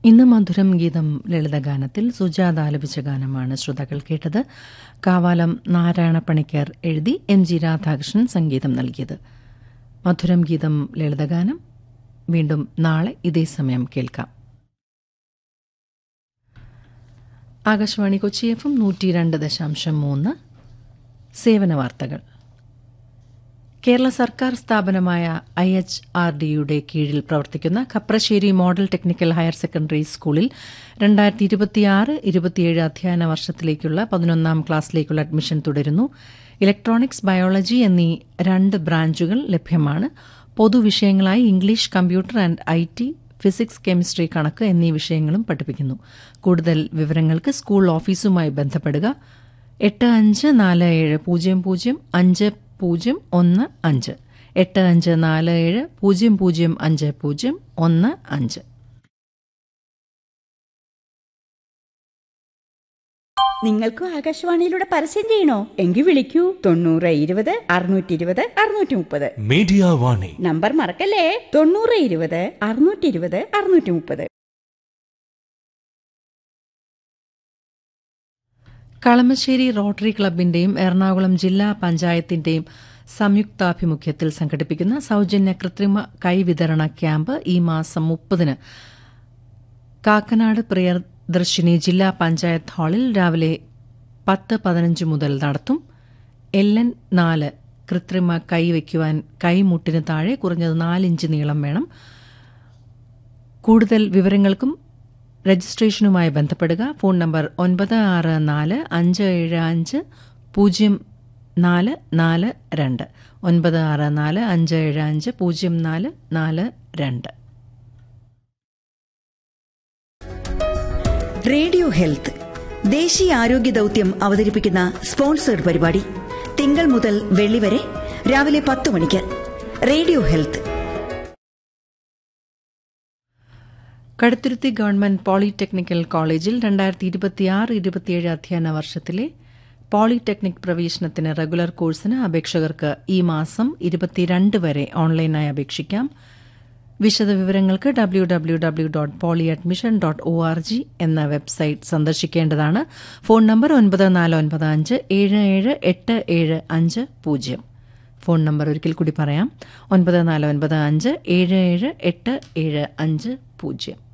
ഇന്ന് മധുരം ഗീതം ലളിതഗാനത്തിൽ സുജാത ആലപിച്ച ഗാനമാണ് ശ്രോതാക്കൾ കേട്ടത് കാവാലം നാരായണ പണിക്കർ എഴുതി എം ജി രാധാകൃഷ്ണൻ സംഗീതം നൽകിയത് മധുരം ഗീതം ലളിതഗാനം വീണ്ടും നാളെ ഇതേ സമയം കേൾക്കാം ആകാശവാണി കൊച്ചി എഫ് എം നൂറ്റി രണ്ട് ദശാംശം മൂന്ന് സേവന വാർത്തകൾ കേരള സർക്കാർ സ്ഥാപനമായ ഐ എച്ച് ആർ ഡിയുടെ കീഴിൽ പ്രവർത്തിക്കുന്ന Kaprassery model technical higher secondary സ്കൂളിൽ രണ്ടായിരത്തി ഇരുപത്തിയാറ് ഇരുപത്തിയേഴ് അധ്യയന വർഷത്തിലേക്കുള്ള പതിനൊന്നാം ക്ലാസ്സിലേക്കുള്ള അഡ്മിഷൻ തുടരുന്നു ഇലക്ട്രോണിക്സ് ബയോളജി എന്നീ രണ്ട് ബ്രാഞ്ചുകൾ ലഭ്യമാണ് പൊതുവിഷയങ്ങളായി English computer and I T physics chemistry കണക്ക് എന്നീ വിഷയങ്ങളും പഠിപ്പിക്കുന്നു കൂടുതൽ വിവരങ്ങൾക്ക് സ്കൂൾ ഓഫീസുമായി ബന്ധപ്പെടുക എട്ട് അഞ്ച് നാല് ഏഴ് പൂജ്യം പൂജ്യം അഞ്ച് പൂജ്യം ഒന്ന് അഞ്ച് എട്ട് അഞ്ച് നാല് ഏഴ് പൂജ്യം പൂജ്യം അഞ്ച് പൂജ്യം ഒന്ന് അഞ്ച് നിങ്ങൾക്കും ആകാശവാണിയിലൂടെ പരസ്യം ചെയ്യണോ എങ്കിൽ വിളിക്കൂ തൊണ്ണൂറ് ഇരുപത് അറുന്നൂറ്റി ഇരുപത് അറുന്നൂറ്റി മുപ്പത് മീഡിയ വാണി നമ്പർ മറക്കല്ലേ തൊണ്ണൂറ് ഇരുപത് അറുന്നൂറ്റി ഇരുപത് അറുന്നൂറ്റി മുപ്പത് കളമശ്ശേരി റോട്ടറി ക്ലബിന്റെയും എറണാകുളം ജില്ലാ പഞ്ചായത്തിന്റെയും സംയുക്താഭിമുഖ്യത്തിൽ സംഘടിപ്പിക്കുന്ന സൌജന്യ കൃത്രിമ കൈവിതരണ ക്യാമ്പ് ഈ മാസം മുപ്പതിന് കാക്കനാട് പ്രിയദർശിനി ജില്ലാ പഞ്ചായത്ത് ഹാളിൽ രാവിലെ പത്ത് പതിനഞ്ച് മുതൽ നടത്തും എൽ എൻ നാല് കൃത്രിമ കൈ വയ്ക്കുവാൻ കൈമുട്ടിന് താഴെ കുറഞ്ഞത് നാലിഞ്ച് നീളം വേണം കൂടുതൽ വിവരങ്ങൾക്കും രജിസ്ട്രേഷനുമായി ബന്ധപ്പെടുക ഫോൺ നമ്പർ ഒൻപത് ആറ് നാല് അഞ്ച് ഏഴ് അഞ്ച് പൂജ്യം നാല് നാല് രണ്ട് ഒൻപത് ആറ് നാല് അഞ്ച് ഏഴ് അഞ്ച് പൂജ്യം നാല് നാല് രണ്ട് റേഡിയോ ഹെൽത്ത് ദേശീയ ആരോഗ്യ ദൌത്യം അവതരിപ്പിക്കുന്ന സ്പോൺസേഡ് പരിപാടി തിങ്കൾ മുതൽ വെള്ളി വരെ രാവിലെ പത്ത് മണിക്ക് radio health Kaduthuruthy government polytechnical college രണ്ടായിരത്തി ഇരുപത്തിയാറ് ഇരുപത്തിയേഴ് അധ്യയന വർഷത്തിലെ പോളിടെക്നിക് പ്രവേശനത്തിന് റെഗുലർ കോഴ്സിന് അപേക്ഷകർക്ക് ഈ മാസം ഇരുപത്തിരണ്ട് വരെ ഓൺലൈനായി അപേക്ഷിക്കാം വിശദവിവരങ്ങൾക്ക് W W W dot poly admission dot O R G എന്ന വെബ്സൈറ്റ് സന്ദർശിക്കേണ്ടതാണ് ഫോൺ നമ്പർ ഒൻപത് നാല് ഒൻപത് അഞ്ച് ഏഴ് ഏഴ് എട്ട് ഏഴ് അഞ്ച് പൂജ്യം ഫോൺ നമ്പർ ഒരിക്കൽ കൂടി പറയാം ഒൻപത് നാല് ഒൻപത് അഞ്ച് ഏഴ് ഏഴ് എട്ട് ഏഴ് അഞ്ച് പൂജ്യം